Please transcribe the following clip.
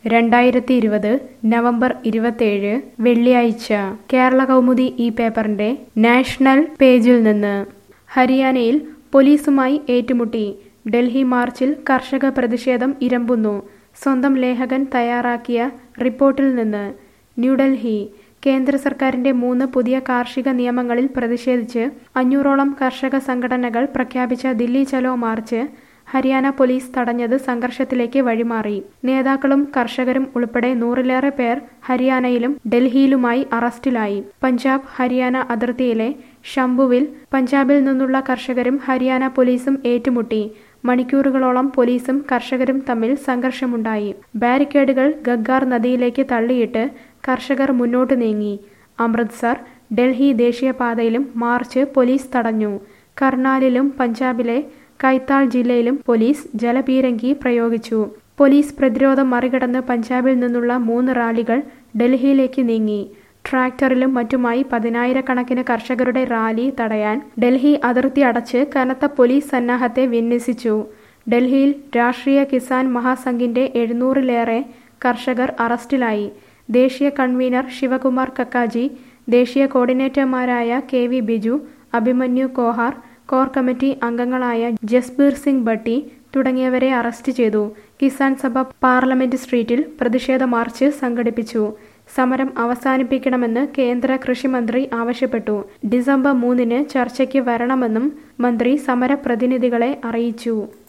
രണ്ടായിരത്തി ഇരുപത് നവംബർ ഇരുപത്തേഴ് വെള്ളിയാഴ്ച കേരള കൗമുദി ഈ പേപ്പറിന്റെ നാഷണൽ പേജിൽ നിന്ന് ഹരിയാനയിൽ പോലീസുമായി ഏറ്റുമുട്ടി ഡൽഹി മാർച്ചിൽ കർഷക പ്രതിഷേധം ഇരമ്പുന്നു സ്വന്തം ലേഖകൻ തയ്യാറാക്കിയ റിപ്പോർട്ടിൽ നിന്ന് ന്യൂഡൽഹി കേന്ദ്ര സർക്കാരിന്റെ മൂന്ന് പുതിയ കാർഷിക നിയമങ്ങളിൽ പ്രതിഷേധിച്ച് അഞ്ഞൂറോളം കർഷക സംഘടനകൾ പ്രഖ്യാപിച്ച ദില്ലി ചലോ മാർച്ച് ഹരിയാന പോലീസ് തടഞ്ഞത് സംഘർഷത്തിലേക്ക് വഴിമാറി നേതാക്കളും കർഷകരും ഉൾപ്പെടെ നൂറിലേറെ പേർ ഹരിയാനയിലും ഡൽഹിയിലുമായി അറസ്റ്റിലായി പഞ്ചാബ് ഹരിയാന അതിർത്തിയിലെ ഷംഭുവിൽ പഞ്ചാബിൽ നിന്നുള്ള കർഷകരും ഹരിയാന പോലീസും ഏറ്റുമുട്ടി മണിക്കൂറുകളോളം പോലീസും കർഷകരും തമ്മിൽ സംഘർഷമുണ്ടായി ബാരിക്കേഡുകൾ ഗഗ്ഗാർ നദിയിലേക്ക് തള്ളിയിട്ട് കർഷകർ മുന്നോട്ട് നീങ്ങി അമൃത്സർ ഡൽഹി ദേശീയപാതയിലും മാർച്ച് പോലീസ് തടഞ്ഞു കർണാലിലും പഞ്ചാബിലെ കൈത്താൾ ജില്ലയിലും പോലീസ് ജലപീരങ്കി പ്രയോഗിച്ചു പോലീസ് പ്രതിരോധം മറികടന്ന് പഞ്ചാബിൽ നിന്നുള്ള മൂന്ന് റാലികൾ ഡൽഹിയിലേക്ക് നീങ്ങി ട്രാക്ടറിലും മറ്റുമായി പതിനായിരക്കണക്കിന് കർഷകരുടെ റാലി തടയാൻ ഡൽഹി അതിർത്തി അടച്ച് കനത്ത പോലീസ് സന്നാഹത്തെ വിന്യസിച്ചു ഡൽഹിയിൽ രാഷ്ട്രീയ കിസാൻ മഹാസംഘിന്റെ എഴുന്നൂറിലേറെ കർഷകർ അറസ്റ്റിലായി ദേശീയ കൺവീനർ ശിവകുമാർ കക്കാജി ദേശീയ കോർഡിനേറ്റർമാരായ K V Biju Abhimanyu Kohar core committee അംഗങ്ങളായ ജസ്ബീർ സിംഗ് ഭട്ടി തുടങ്ങിയവരെ അറസ്റ്റ് ചെയ്തു കിസാൻ സഭ പാർലമെന്റ് സ്ട്രീറ്റിൽ പ്രതിഷേധ മാർച്ച് സംഘടിപ്പിച്ചു സമരം അവസാനിപ്പിക്കണമെന്ന് കേന്ദ്ര കൃഷിമന്ത്രി ആവശ്യപ്പെട്ടു ഡിസംബർ മൂന്നിന് ചർച്ചയ്ക്ക് വരണമെന്നും മന്ത്രി സമരപ്രതിനിധികളെ അറിയിച്ചു